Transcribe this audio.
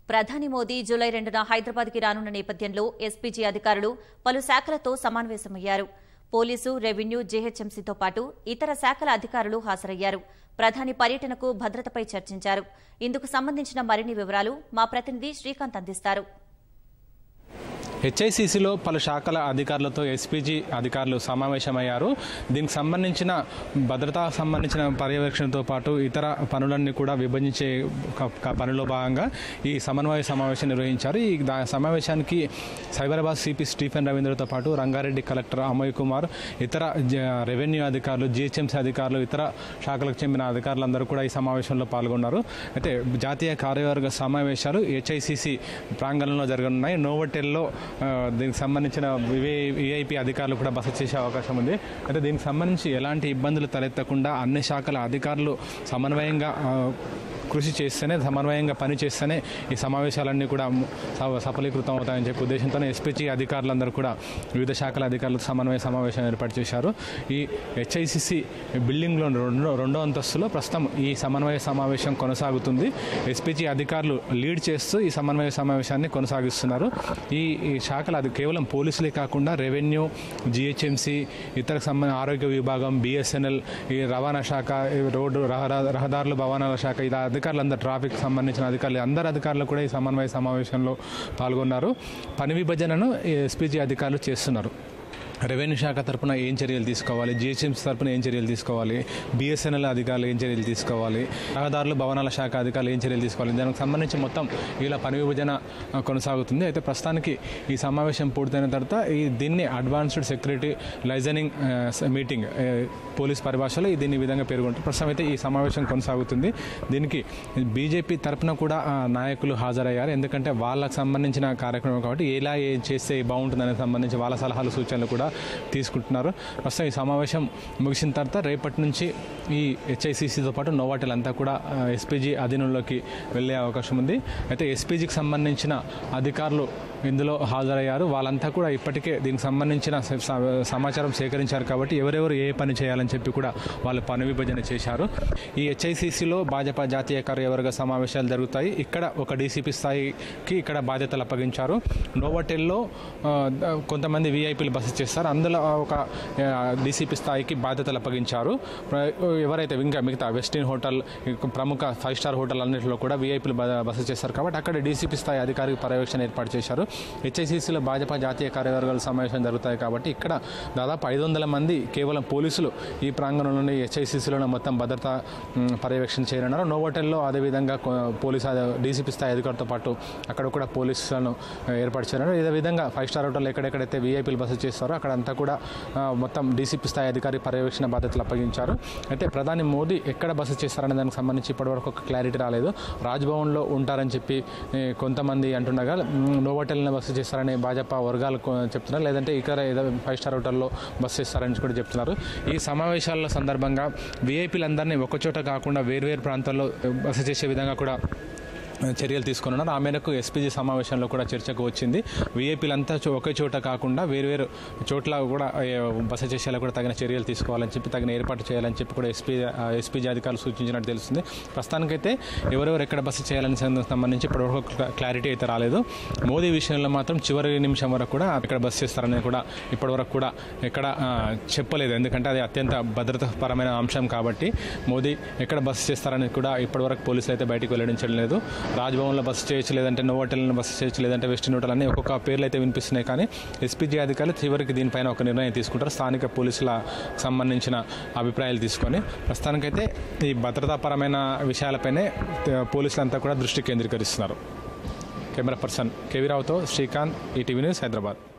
ప్రధాని మోదీ జూలై రెండున హైదరాబాద్కి రానున్న నేపథ్యంలో ఎస్పీజీ అధికారులు పలు శాఖలతో సమావేశమయ్యారు పోలీసు రెవెన్యూ జీహెచ్ఎంసీతో పాటు ఇతర శాఖల అధికారులు హాజరయ్యారు ప్రధాని పర్యటనకు భద్రతపై చర్చించారు ఇందుకు సంబంధించిన మరిన్ని వివరాలు మా ప్రతినిధి శ్రీకాంత్ అందిస్తారు హెచ్ఐసిసిలో పలు శాఖల అధికారులతో ఎస్పీజీ అధికారులు సమావేశమయ్యారు దీనికి సంబంధించిన భద్రతా సంబంధించిన పర్యవేక్షణతో పాటు ఇతర పనులన్నీ కూడా విభజించే క- క- పనిలో భాగంగా ఈ సమన్వయ సమావేశం నిర్వహించారు ఈ దా- సమావేశానికి సైబరాబాద్ సిపి స్టీఫెన్ రవీంద్రతో పాటు రంగారెడ్డి కలెక్టర్ అమయ్ కుమార్ ఇతర జ- రెవెన్యూ అధికారులు జిహెచ్ఎంసీ అధికారులు ఇతర శాఖలకు చెందిన అధికారులందరూ కూడా ఈ సమావేశంలో పాల్గొన్నారు అయితే జాతీయ కార్యవర్గ సమావేశాలు హెచ్ఐసిసి ప్రాంగణంలో జరగనున్నాయి నోవోటెల్లో ఆ, దీనికి సంబంధించిన విఐపి అధికారులు కూడా బస చేసే అవకాశం ఉంది అయితే దీనికి సంబంధించి ఎలాంటి ఇబ్బందులు తలెత్తకుండా అన్ని శాఖల అధికారులు సమన్వయంగా ఆ, కృషి చేస్తేనే సమన్వయంగా పని చేస్తేనే ఈ సమావేశాలన్నీ కూడా స- సఫలీకృతం అవుతాయని చెప్పే ఉద్దేశంతోనే ఎస్పీజీ అధికారులందరూ కూడా వివిధ శాఖల అధికారులతో సమన్వయ సమావేశం ఏర్పాటు చేశారు ఈ హెచ్ఐసిసి బిల్డింగ్లో రెండో రెండో అంతస్తులో ప్రస్తుతం ఈ సమన్వయ సమావేశం కొనసాగుతుంది ఎస్పీజీ అధికారులు లీడ్ చేస్తూ ఈ సమన్వయ సమావేశాన్ని కొనసాగిస్తున్నారు ఈ ఈ శాఖలు అది కేవలం పోలీసులే కాకుండా రెవెన్యూ జిహెచ్ఎంసీ ఇతర సంబంధ ఆరోగ్య విభాగం బిఎస్ఎన్ఎల్ ఈ రవాణా శాఖ ఈ రోడ్డు రహదా- రహదారులు భవనాల శాఖ ఇలా అధికారులందరూ ట్రాఫిక్ సంబంధించిన అధికారులు అందరు అధికారులు కూడా ఈ సమన్వయ సమావేశంలో పాల్గొన్నారు పని విభజనను ఎస్పీజీ అధికారులు చేస్తున్నారు రెవెన్యూ శాఖ తరపున ఏం చర్యలు తీసుకోవాలి జిహెచ్ఎంసీ తరపున ఏం చర్యలు తీసుకోవాలి బిఎస్ఎన్ఎల్ అధికారులు ఏం చర్యలు తీసుకోవాలి రహదారులు భవనాల శాఖ అధికారులు ఏం చర్యలు తీసుకోవాలి దానికి సంబంధించి మొత్తం ఇలా పని విభజన ఆ, కొనసాగుతుంది అయితే ప్రస్తుతానికి ఈ సమావేశం పూర్తయిన తర్వాత ఈ దీన్ని అడ్వాన్స్డ్ సెక్యూరిటీ లైజనింగ్ ఆ, స- మీటింగ్ ఆ, పోలీస్ పరిభాషలో ఈ దీన్ని ఈ విధంగా పేర్కొంటారు ప్రస్తుతం అయితే ఈ సమావేశం కొనసాగుతుంది దీనికి బీజేపీ తరపున కూడా ఆ, నాయకులు హాజరయ్యారు ఎందుకంటే వాళ్ళకు సంబంధించిన కార్యక్రమం కాబట్టి ఎలా ఏం చేస్తే బాగుంటుందనే సంబంధించి వాళ్ళ సలహాలు సూచనలు కూడా తీసుకుంటున్నారు ప్రస్తుతం ఈ సమావేశం ముగిసిన తర్వాత రేపటి నుంచి ఈ హెచ్ఐసిసితో పాటు నోవాటెల్ అంతా కూడా ఎస్పీజీ అధీనంలోకి వెళ్ళే అవకాశం ఉంది అయితే ఎస్పీజీకి సంబంధించిన అధికారులు ఇందులో హాజరయ్యారు వాళ్ళంతా కూడా ఇప్పటికే దీనికి సంబంధించిన స- స- సమాచారం సేకరించారు కాబట్టి ఎవరెవరు ఏ పని చేయాలని చెప్పి కూడా వాళ్ళు పని విభజన చేశారు ఈ హెచ్ఐసిసిలో భాజపా జాతీయ కార్యవర్గ సమావేశాలు జరుగుతాయి ఇక్కడ ఒక డీసీపీ స్థాయికి ఇక్కడ బాధ్యతలు అప్పగించారు నోవోటెల్లో ఆ, ద- కొంతమంది వీఐపీలు బస చేస్తారు అందులో ఒక డీసీపీ స్థాయికి బాధ్యతలు అప్పగించారు ప్ర- ఎవరైతే ఇంకా మిగతా వెస్టిన్ హోటల్ ఇక ప్రముఖ ఫైవ్ స్టార్ హోటల్ అన్నింటిలో కూడా వీఐపీలు బస చేస్తారు కాబట్టి అక్కడ డీసీపీ స్థాయి అధికారిక పర్యవేక్షణ ఏర్పాటు చేశారు హెచ్ఐసిసిలో భాజపా జాతీయ కార్యవర్గాల సమావేశం జరుగుతాయి కాబట్టి ఇక్కడ దాదాపు ఐదు వందల మంది కేవలం పోలీసులు ఈ ప్రాంగణంలోని హెచ్ఐసిసిలోనే మొత్తం భద్రత మ్, పర్యవేక్షణ చేయనున్నారు నోవోటెల్లో అదేవిధంగా కొ- పోలీసు డీసీపీ స్థాయి అధికారితో పాటు అక్కడ కూడా పోలీసులను ఆ, ఏర్పాటు చేయనున్నారు ఇదే విధంగా ఫైవ్ స్టార్ హోటల్ ఎక్కడెక్కడైతే వీఐపీలు బస చేస్తారో అక్కడ అంతా కూడా ఆ, మొత్తం డీసీపీ స్థాయి అధికారి పర్యవేక్షణ బాధ్యతలు అప్పగించారు అయితే ప్రధాని మోదీ ఎక్కడ బస చేస్తారనే దానికి సంబంధించి ఇప్పటివరకు ఒక క్లారిటీ రాలేదు రాజ్భవన్లో ఉంటారని చెప్పి ఏ, కొంతమంది అంటుండగా మ్, నోవోటెల్ని బస చేస్తారని భాజపా వర్గాలు కొ- చెప్తున్నారు లేదంటే ఇక్కడ ఏదో ఫైవ్ స్టార్ హోటల్లో బస్ చేస్తారని కూడా చెప్తున్నారు ఈ సమావేశాల సందర్భంగా వీఐపీలందరినీ ఒకచోట కాకుండా వేర్వేరు ప్రాంతాల్లో బస చేసే విధంగా కూడా చర్యలు తీసుకున్నారు ఆ మేరకు ఎస్పీజీ సమావేశంలో కూడా చర్చకు వచ్చింది వీఐపీలంతా చో- ఒకే చోట కాకుండా వేరువేరు చోట్ల కూడా ఏ, బస చేసేలా కూడా తగిన చర్యలు తీసుకోవాలని చెప్పి తగిన ఏర్పాటు చేయాలని చెప్పి కూడా ఎస్పీ ఎస్పీజీ అధికారులు సూచించినట్టు తెలుస్తుంది ప్రస్తుతానికైతే ఎవరెవరు ఎక్కడ బస చేయాలని సంబంధ- సంబంధించి ఇప్పటివరకు క్లా- క్లారిటీ అయితే రాలేదు మోదీ విషయంలో మాత్రం చివరి నిమిషం వరకు కూడా ఎక్కడ బస్ చేస్తారని కూడా ఇప్పటివరకు కూడా ఎక్కడ ఆ, చెప్పలేదు ఎందుకంటే అది అత్యంత భద్రతాపరమైన అంశం కాబట్టి మోదీ ఎక్కడ బస్ చేస్తారని కూడా ఇప్పటివరకు పోలీసులు అయితే బయటికి వెల్లడించడం లేదు రాజ్భవన్లో బస్సు చేయొచ్చు లేదంటే నోవోటెల్లో బస్సు చేయొచ్చు లేదంటే వెస్టిన్ హోటల్ అన్ని ఒక్కొక్క పేర్లు అయితే వినిపిస్తున్నాయి కానీ ఎస్పీజీ అధికారులు చివరికి దీనిపైన ఒక నిర్ణయం తీసుకుంటారు స్థానిక పోలీసుల సంబంధించిన అభిప్రాయాలు తీసుకొని ప్రస్తుతానికైతే ఈ భద్రతాపరమైన విషయాలపైనే త- పోలీసులంతా కూడా దృష్టి కేంద్రీకరిస్తున్నారు కెమెరా పర్సన్ కేవీ రావుతో శ్రీకాంత్ ఈటీవీ న్యూస్ హైదరాబాద్